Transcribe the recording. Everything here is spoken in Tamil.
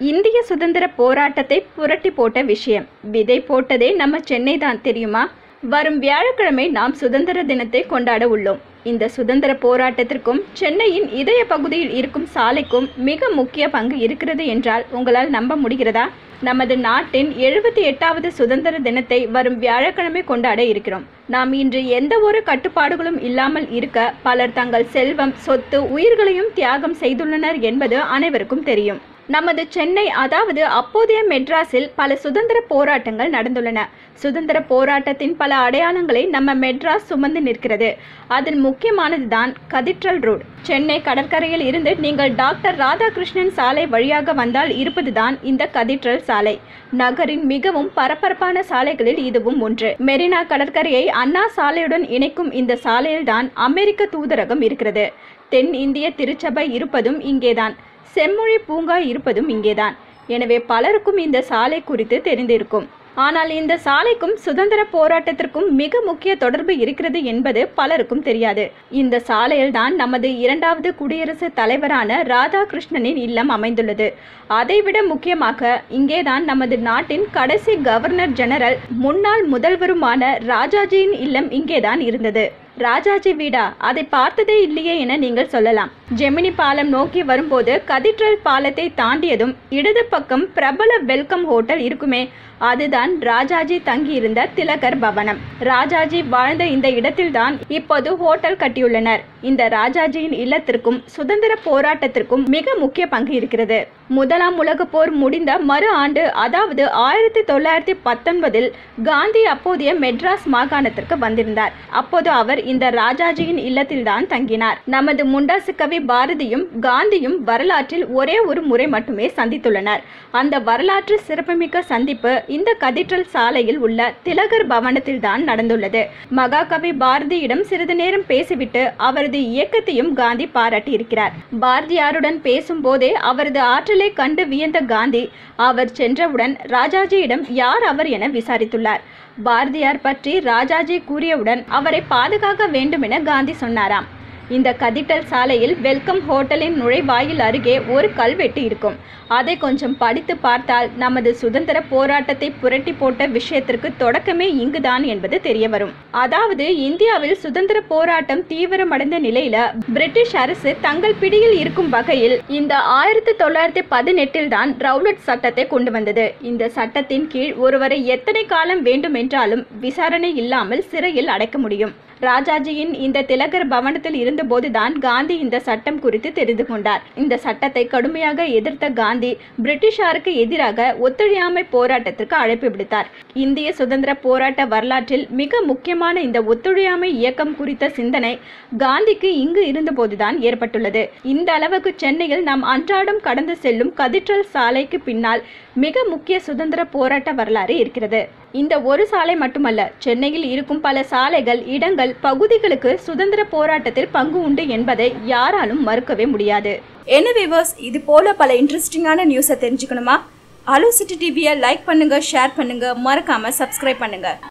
இந்திய சுதந்திர போராட்டத்தை புரட்டி போட்ட விஷயம் விதை போட்டதே நம்ம சென்னை தான் தெரியுமா வரும் வியாழக்கிழமை நாம் சுதந்திர தினத்தை கொண்டாட உள்ளோம் இந்த சுதந்திர போராட்டத்திற்கும் சென்னையின் இதய பகுதியில் இருக்கும் சாலைக்கும் மிக முக்கிய பங்கு இருக்கிறது என்றால் உங்களால் நம்ப முடிகிறதா நமது நாட்டின் எழுபத்தி எட்டாவது சுதந்திர தினத்தை வரும் வியாழக்கிழமை கொண்டாட இருக்கிறோம் நாம் இன்று எந்த ஒரு கட்டுப்பாடுகளும் இல்லாமல் இருக்க பலர் தங்கள் செல்வம் சொத்து உயிர்களையும் தியாகம் செய்துள்ளனர் என்பது அனைவருக்கும் தெரியும் நமது சென்னை அதாவது அப்போதைய மெட்ராஸில் பல சுதந்திர போராட்டங்கள் நடந்துள்ளன சுதந்திர போராட்டத்தின் பல அடையாளங்களை நம்ம மெட்ராஸ் சுமந்து நிற்கிறது அதில் முக்கியமானதுதான் கதிட்ரல் ரோடு சென்னை கடற்கரையில் இருந்து நீங்கள் டாக்டர் ராதாகிருஷ்ணன் சாலை வழியாக வந்தால் இருப்பதுதான் இந்த கதிட்ரல் சாலை நகரின் மிகவும் பரபரப்பான சாலைகளில் இதுவும் ஒன்று மெரினா கடற்கரையை அண்ணா சாலையுடன் இணைக்கும் இந்த சாலையில்தான் அமெரிக்க தூதரகம் இருக்கிறது தென் இந்திய திருச்சபை இருப்பதும் இங்கேதான் செம்மொழி பூங்கா இருப்பதும் இங்கேதான் எனவே பலருக்கும் இந்த சாலை குறித்து தெரிந்திருக்கும் ஆனால் இந்த சாலைக்கும் சுதந்திர போராட்டத்திற்கும் மிக முக்கிய தொடர்பு இருக்கிறது என்பது பலருக்கும் தெரியாது இந்த சாலையில்தான் நமது இரண்டாவது குடியரசுத் தலைவரான ராதாகிருஷ்ணனின் இல்லம் அமைந்துள்ளது அதைவிட முக்கியமாக இங்கேதான் நமது நாட்டின் கடைசி கவர்னர் ஜெனரல் முன்னாள் முதல்வருமான ராஜாஜியின் இல்லம் இங்கேதான் இருந்தது ராஜாஜி வீடா அதை பார்த்ததே இல்லையே என நீங்கள் சொல்லலாம் ஜெமினி பாலம் நோக்கி வரும்போது கதிட்ரல் பாலத்தை தாண்டியதும் இடது பக்கம் பிரபல வெல்கம் ஹோட்டல் இருக்குமே அதுதான் ராஜாஜி தங்கியிருந்த திலகர் பவனம் ராஜாஜி வாழ்ந்த இந்த இடத்தில்தான் இப்போது ஹோட்டல் கட்டியுள்ளனர் இந்த ராஜாஜியின் இல்லத்திற்கும் சுதந்திர போராட்டத்திற்கும் மிக முக்கிய பங்கு இருக்கிறது முதலாம் உலக போர் முடிந்த மறு ஆண்டு அதாவது ஆயிரத்தி தொள்ளாயிரத்தி பத்தொன்பதில் காந்தி அப்போதைய மெட்ராஸ் மாகாணத்திற்கு வந்திருந்தார் அப்போது அவர் இந்த ராஜாஜியின் இல்லத்தில்தான் தங்கினார் நமது முண்டாசு கவி பாரதியும் காந்தியும் வரலாற்றில் ஒரே ஒரு முறை மட்டுமே சந்தித்துள்ளனர் அந்த வரலாற்று சிறப்புமிக்க சந்திப்பு இந்த கதீட்ரல் சாலையில் உள்ள திலகர் பவனத்தில் தான் நடந்துள்ளது மகாகவி பாரதியிடம் சிறிது நேரம் பேசிவிட்டு அவரது இயக்கத்தையும் காந்தி பாராட்டி இருக்கிறார் பாரதியாருடன் பேசும்போதே அவரது ஆற்றலை கண்டு வியந்த காந்தி அவர் சென்றவுடன் ராஜாஜியிடம் யார் அவர் என விசாரித்துள்ளார் பாரதியார் பற்றி ராஜாஜி கூறியவுடன் அவரை பாதுகாக்க வேண்டும் என காந்தி சொன்னாராம் இந்த கதிட்டல் சாலையில் வெல்கம் ஹோட்டலின் நுழைவாயில் அருகே ஒரு கல்வெட்டு இருக்கும் அதை கொஞ்சம் படித்து பார்த்தால் நமது சுதந்திர போராட்டத்தை புரட்டி போட்ட விஷயத்திற்கு தொடக்கமே இங்குதான் என்பது தெரிய வரும் அதாவது இந்தியாவில் சுதந்திர போராட்டம் தீவிரமடைந்த நிலையில பிரிட்டிஷ் அரசு தங்கள் பிடியில் இருக்கும் வகையில் இந்த ஆயிரத்தி தொள்ளாயிரத்தி பதினெட்டில் தான் ரவுலட் சட்டத்தை கொண்டு வந்தது இந்த சட்டத்தின் கீழ் ஒருவரை எத்தனை காலம் வேண்டுமென்றாலும் விசாரணை இல்லாமல் சிறையில் அடைக்க முடியும் ராஜாஜியின் இந்த திலகர் பவனத்தில் இருந்தபோதுதான் காந்தி இந்த சட்டம் குறித்து தெரிந்து கொண்டார் இந்த சட்டத்தை கடுமையாக எதிர்த்த காந்தி பிரிட்டிஷாருக்கு எதிராக ஒத்துழையாமை போராட்டத்திற்கு அழைப்பு விடுத்தார் இந்திய சுதந்திர போராட்ட வரலாற்றில் மிக முக்கியமான இந்த ஒத்துழையாமை இயக்கம் குறித்த சிந்தனை காந்திக்கு இங்கு இருந்தபோதுதான் ஏற்பட்டுள்ளது இந்த அளவுக்கு சென்னையில் நாம் அன்றாடம் கடந்து செல்லும் கதிற்றல் சாலைக்கு பின்னால் மிக முக்கிய சுதந்திர போராட்ட வரலாறு இருக்கிறது இந்த ஒரு சாலை மட்டுமல்ல சென்னையில் இருக்கும் பல சாலைகள் இடங்கள் பகுதிகளுக்கு சுதந்திர போராட்டத்தில் பங்கு உண்டு என்பதை யாராலும் மறுக்கவே முடியாது என்ன விவர்ஸ் இது போல பல இன்ட்ரெஸ்டிங்கான நியூஸை தெரிஞ்சுக்கணுமா அலோ சிட்டி டிவியை லைக் பண்ணுங்க ஷேர் பண்ணுங்க மறக்காம சப்ஸ்கிரைப் பண்ணுங்க